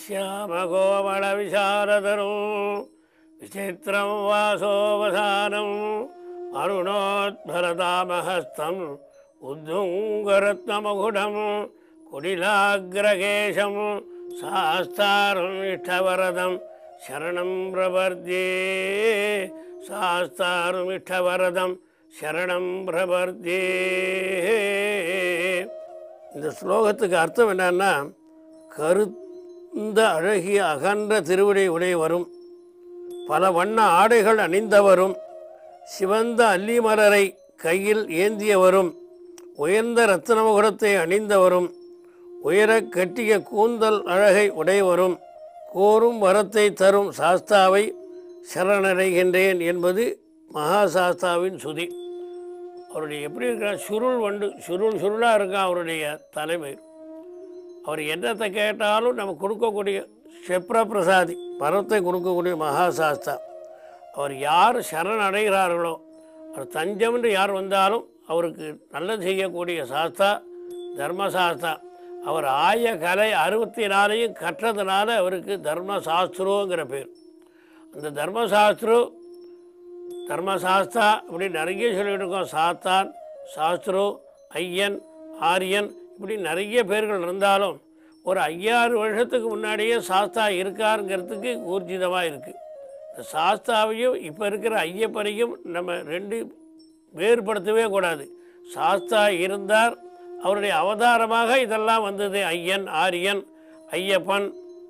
श्यामगोमलविशारदரும் विचित्रं वासोऽवसानम् अरुणोद्भरतामहस्तम् उद्धुङ्गरत्नमकुटं कुटिलाग्रकेशं शास्तारम् इष्टवरदं शरणं प्रवर्ध्ये शास्तारम् इष्टवरदं சரணம் பிரபர்த்தே இந்த ஸ்லோகத்துக்கு அர்த்தம் என்னன்னா கருந்த அழகிய அகன்ற திருவிடை உடையவரும் பல வண்ண ஆடைகள் அணிந்தவரும் சிவந்த அல்லிமலரை கையில் ஏந்தியவரும் உயர்ந்த ரத்னமுகுரத்தை அணிந்தவரும் உயரக் கட்டிய கூந்தல் அழகை உடையவரும் கோரும் வரத்தை தரும் சாஸ்தாவை சரணடைகின்றேன் என்பது மகாசாஸ்தாவின் சுதி அவருடைய எப்படி இருக்கிறார் சுருள் வண்டு சுருள் சுருளாக இருக்கான் அவருடைய தலைமை அவர் என்னத்தை கேட்டாலும் நம்ம கொடுக்கக்கூடிய செப்ர பிரசாதி வரத்தை கொடுக்கக்கூடிய மகாசாஸ்தா அவர் யார் சரண் அடைகிறார்களோ அவர் தஞ்சம்னு யார் வந்தாலும் அவருக்கு நல்லது செய்யக்கூடிய சாஸ்தா தர்மசாஸ்தா அவர் ஆய கலை அறுபத்தி நாலையும் கற்றதுனால அவருக்கு தர்மசாஸ்திரோங்கிற பேர் அந்த தர்மசாஸ்திரம் தர்மசாஸ்தா இப்படி நிறைய சொல்லிட்டு இருக்கோம் சாத்தான் சாஸ்திரோ ஐயன் ஆரியன் இப்படி நிறைய பேர்கள் இருந்தாலும் ஒரு ஐயாறு வருஷத்துக்கு முன்னாடியே சாஸ்தா இருக்காருங்கிறதுக்கு ஊர்ஜிதமாக இருக்குது இந்த சாஸ்தாவையும் இப்போ இருக்கிற ஐயப்பனையும் நம்ம ரெண்டு வேறுபடுத்தவே கூடாது சாஸ்தா இருந்தார் அவருடைய அவதாரமாக இதெல்லாம் வந்தது ஐயன் ஆரியன் ஐயப்பன்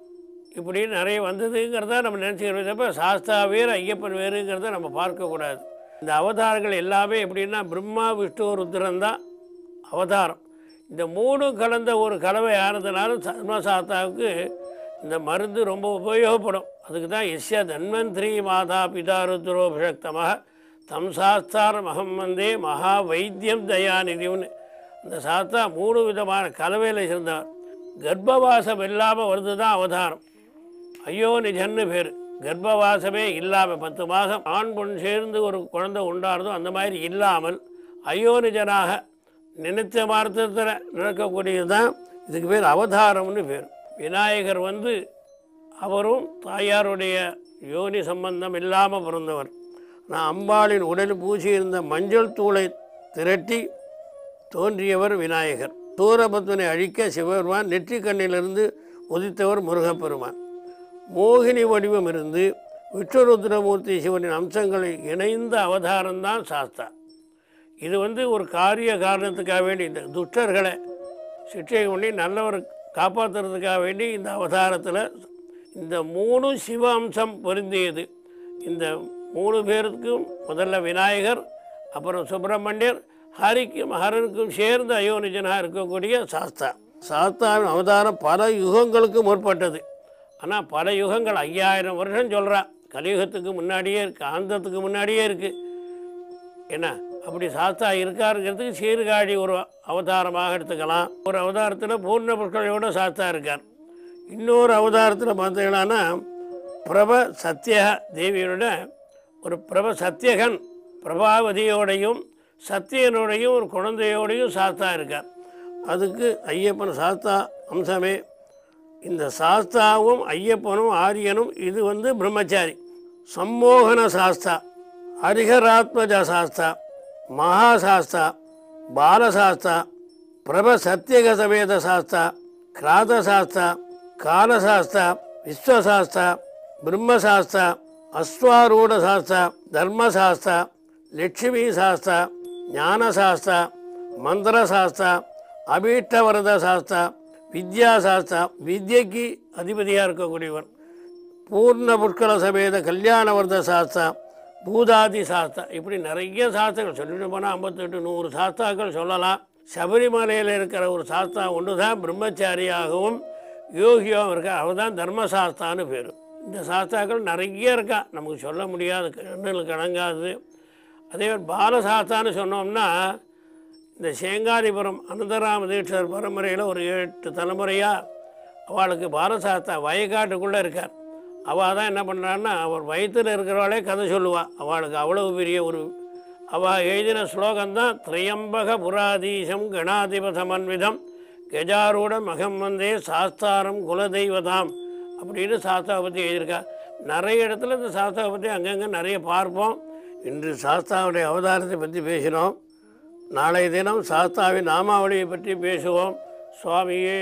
இப்படி நிறைய வந்ததுங்கிறத நம்ம நினச்சிக்கிறோம் தப்ப சாஸ்தா வேறு ஐயப்பன் வேறுங்கிறத நம்ம பார்க்கக்கூடாது இந்த அவதாரங்கள் எல்லாமே எப்படின்னா பிரம்மா விஷ்ணு ருத்ரன் தான் அவதாரம் இந்த மூணும் கலந்த ஒரு கலவை ஆனதுனால தர்மசாஸ்தாவுக்கு இந்த மருந்து ரொம்ப உபயோகப்படும் அதுக்கு தான் எஸ்ய தன்வந்திரி மாதா பிதா ருத்ரோபிஷக்தமாக தம் சாஸ்தாரம் அகம் வந்தே மகா வைத்தியம் தயாநிதின்னு இந்த சாஸ்தா மூணு விதமான கலவையில் இருந்தவர் கர்ப்பவாசம் இல்லாமல் வருது தான் அவதாரம் ஐயோ நிஜன்னு பேர் கர்ப்பவாசமே இல்லாமல் பத்து மாதம் ஆண் பொண் சேர்ந்து ஒரு குழந்தை உண்டாடுதோ அந்த மாதிரி இல்லாமல் அயோனிஜனாக நினைத்த மார்த்தத்தில் நடக்கக்கூடியது தான் இதுக்கு பேர் அவதாரம்னு பேர் விநாயகர் வந்து அவரும் தாயாருடைய யோனி சம்பந்தம் இல்லாமல் பிறந்தவர் நான் அம்பாளின் உடலில் பூசியிருந்த மஞ்சள் தூளை திரட்டி தோன்றியவர் விநாயகர் சூரபத்மனை அழிக்க சிவபெருமான் நெற்றிக் கண்ணிலிருந்து உதித்தவர் முருகப்பெருமான் மோகினி வடிவம் இருந்து விஷ்ணுருத்ரமூர்த்தி சிவனின் அம்சங்களை இணைந்த அவதாரம்தான் சாஸ்தா இது வந்து ஒரு காரிய காரணத்துக்காக வேண்டி இந்த துஷ்டர்களை சிக்ஷை பண்ணி நல்லவர் காப்பாற்றுறதுக்காக வேண்டி இந்த அவதாரத்தில் இந்த மூணு சிவ அம்சம் பொருந்தியது இந்த மூணு பேருக்கும் முதல்ல விநாயகர் அப்புறம் சுப்பிரமணியர் ஹரிக்கும் ஹரனுக்கும் சேர்ந்து அயோனிஜனாக இருக்கக்கூடிய சாஸ்தா சாஸ்தாவின் அவதாரம் பல யுகங்களுக்கு முற்பட்டது ஆனால் பல யுகங்கள் ஐயாயிரம் வருஷம் சொல்கிறா கலியுகத்துக்கு முன்னாடியே இருக்குது ஆந்தத்துக்கு முன்னாடியே இருக்குது என்ன அப்படி சாஸ்தா இருக்காருங்கிறதுக்கு சீர்காழி ஒரு அவதாரமாக எடுத்துக்கலாம் ஒரு அவதாரத்தில் பூர்ண புஷ்களையோட சாஸ்தா இருக்கார் இன்னொரு அவதாரத்தில் பார்த்தீங்கன்னா பிரப சத்யக தேவியோட ஒரு பிரப சத்யகன் பிரபாவதியோடையும் சத்தியனோடையும் ஒரு குழந்தையோடையும் சாஸ்தா இருக்கார் அதுக்கு ஐயப்பன் சாஸ்தா அம்சமே இந்த சாஸ்தாவும் ஐயப்பனும் ஆரியனும் இது வந்து பிரம்மச்சாரி சம்மோகன சாஸ்தா ஹரிஹராத்மஜ சாஸ்தா மகாசாஸ்தா பாலசாஸ்தா பிரப சத்தியக சமேத சாஸ்தா கிராதசாஸ்தா காலசாஸ்தா விஸ்வசாஸ்தா பிரம்மசாஸ்தா அஸ்வாரூட சாஸ்தா தர்மசாஸ்தா லட்சுமி சாஸ்தா ஞானசாஸ்தா மந்திரசாஸ்தா அபீஷ்டவரத சாஸ்தா வித்யாசாஸ்தா வித்யக்கு அதிபதியாக இருக்கக்கூடியவன் பூர்ண புஷ்கல சமேத கல்யாணவர்த சாஸ்தா பூதாதி சாஸ்தா இப்படி நிறைய சாஸ்திரங்கள் சொல்லிட்டு போனால் ஐம்பத்தெட்டு நூறு சாஸ்தாக்கள் சொல்லலாம் சபரிமலையில் இருக்கிற ஒரு சாஸ்தா ஒன்று தான் பிரம்மச்சாரியாகவும் யோகியாகவும் இருக்கா அவர் தான் தர்மசாஸ்தான்னு பேர் இந்த சாஸ்தாக்கள் நிறைய இருக்கா நமக்கு சொல்ல முடியாது கண்ணுக்கு அடங்காது அதே மாதிரி பாலசாஸ்தான்னு சொன்னோம்னா இந்த சேங்காதிபுரம் அனந்தராம தீட்சர் பரம்பரையில் ஒரு எட்டு தலைமுறையாக அவளுக்கு பாலசாஸ்தா வயக்காட்டுக்குள்ளே இருக்கார் அவள் தான் என்ன பண்ணுறான்னா அவர் வயிற்றில் இருக்கிறவளே கதை சொல்லுவாள் அவளுக்கு அவ்வளவு பெரிய ஒரு அவள் எழுதின ஸ்லோகம்தான் திரையம்பக புராதீசம் கணாதிப சமன்விதம் கஜாரூட மகம் வந்தே சாஸ்தாரம் குலதெய்வதாம் அப்படின்னு சாஸ்தாவை பற்றி எழுதியிருக்கா நிறைய இடத்துல இந்த சாஸ்தாவை பற்றி அங்கங்கே நிறைய பார்ப்போம் இன்று சாஸ்தாவுடைய அவதாரத்தை பற்றி பேசினோம் நாளைய தினம் சாஸ்தாவின் நாமாவளியை பற்றி பேசுவோம் சுவாமியே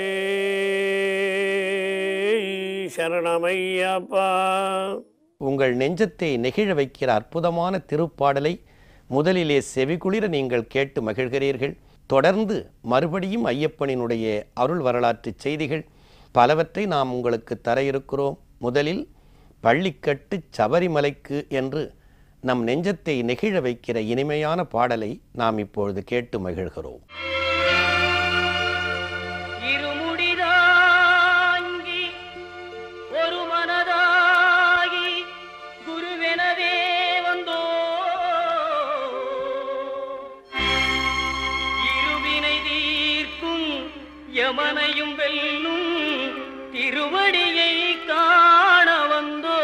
சரணமையப்பா உங்கள் நெஞ்சத்தை நெகிழ வைக்கிற அற்புதமான திருப்பாடலை முதலிலே செவிகுளிர நீங்கள் கேட்டு மகிழ்கிறீர்கள் தொடர்ந்து மறுபடியும் ஐயப்பனினுடைய அருள் வரலாற்று செய்திகள் பலவற்றை நாம் உங்களுக்கு தர இருக்கிறோம் முதலில் பள்ளிக்கட்டு சபரிமலைக்கு என்று நம் நெஞ்சத்தை நெகிழ வைக்கிற இனிமையான பாடலை நாம் இப்பொழுது கேட்டு மகிழ்கிறோம் இருமுடிதாங்கி ஒரு மனதாகி குருவெனவே வந்தோ இருவினை தீர்க்கும் யமனையும் வெல்லும் திருவடியை காண வந்தோ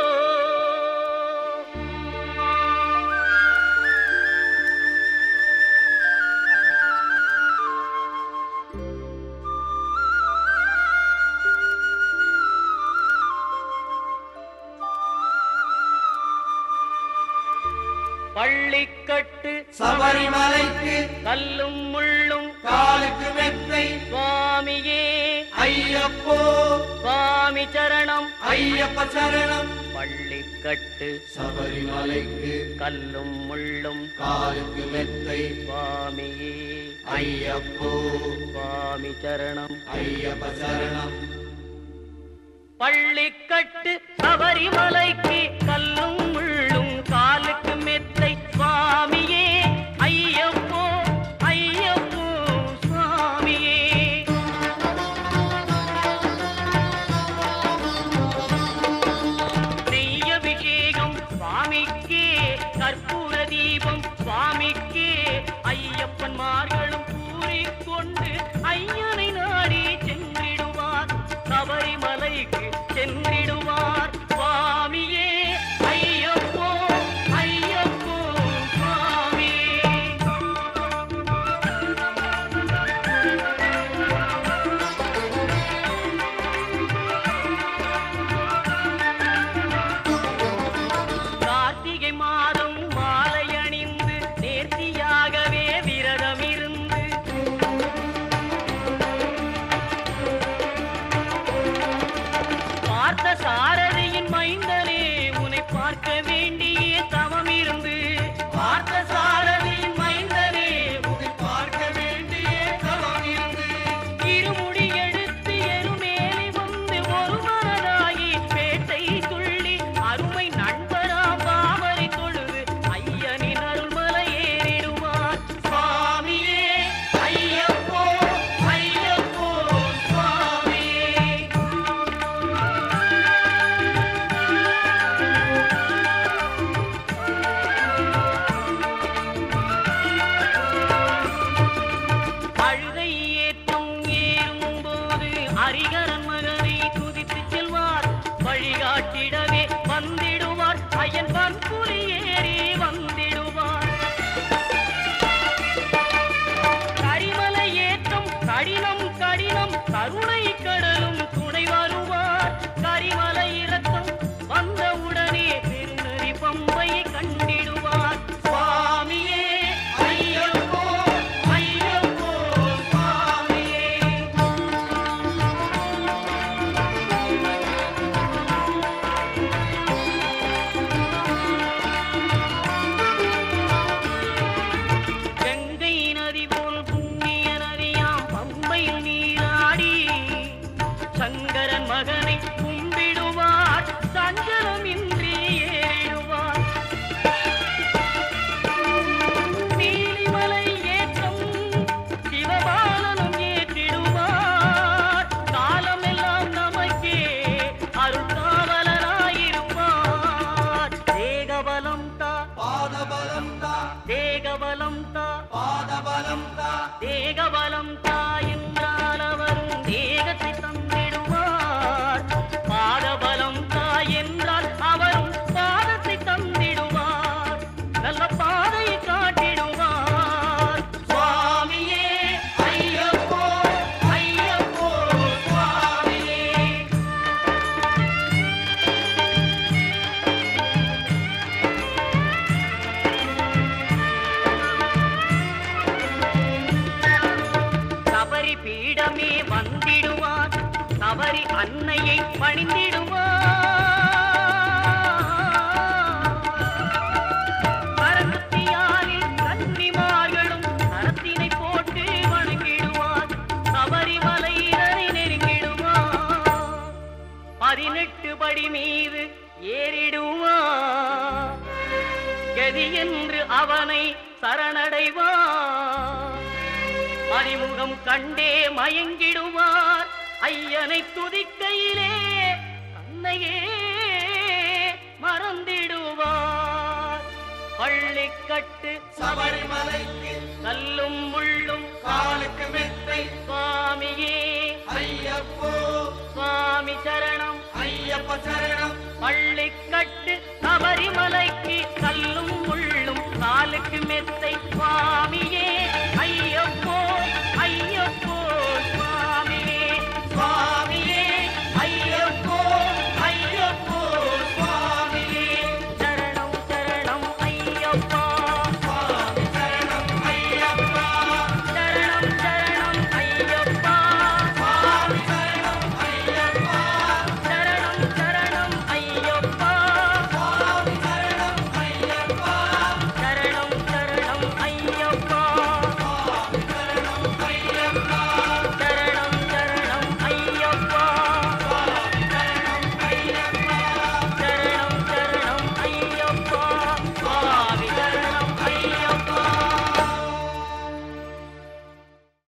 பள்ளிக்கட்டு சபரிமலைக்கு கல்லும் முள்ளும் காலுக்கு மெத்தை சுவாமியே ஐயப்போ சுவாமி சரணம் ஐயப்ப சரணம் பள்ளிக்கட்டு சபரிமலைக்கு கல்லும் முள்ளும் காலுக்கு மெத்தை சுவாமியே ஐயப்போ சுவாமி சரணம் ஐயப்ப சரணம் பள்ளிக்கட்டு சபரிமலைக்கு கல்லும் முள்ளும் காலுக்கு மெத்தை சுவாமியே ஐயப்போ ஐயப்போ சுவாமியே நெய்யபிஷேகம் சுவாமிக்கே கற்பூர தீபம் சுவாமிக்கே ஐயப்பன்மார்களும் கூறிக்கொண்டு ஐயனை நாடி சென்றிடுவார் சபரிமலைக்கு சென்றிடுவார் சுவாமியே ஐயப்போ ஐயப்போ சுவாமியே கார்த்திகை மாதம் மாலை அணிந்து நேர்த்தியாகவே விரதம் இருந்து பார்த்த சாரதியின் மைந்தனே உன்னை பார்க்க வேண்டிய தவம் இருந்து பார்த்த சாரதியின் மைந்தனே உன்னை பார்க்க வேண்டிய தவம் இருந்து இருமுடி எடுத்து எருமேலி வந்து ஒரு மனதாகி பேட்டை துள்ளி அருமை நண்பரா பாவரை தொழுது ஐயனின் அருள்மலை ஏறிடுவார் சுவாமியே ஐயப்போ ஐயப்போ சுவாமியே பணிந்திடுவார் கரகுத்தியாரில் கன்னிமார்களும் கரத்தினை போட்டு வணங்கிடுவார் சபரிமலையினரை நெருங்கிடுவார் பதினெட்டு படி மீது ஏறிடுவார் கதி என்று அவனை சரணடைவார் அறிமுகம் கண்டே மயங்கிடுவார் ஐயனை துதிக்கையிலே தன்னையே மறந்திடுவார் பள்ளிக்கட்டு சபரிமலைக்கு கல்லும் முள்ளும் காலுக்கு மெத்தை சுவாமியே ஐயப்போ சுவாமி சரணம் ஐயப்ப சரணம் பள்ளிக்கட்டு சபரிமலைக்கு கல்லும் முள்ளும் காலுக்கு மெத்தை சுவாமியே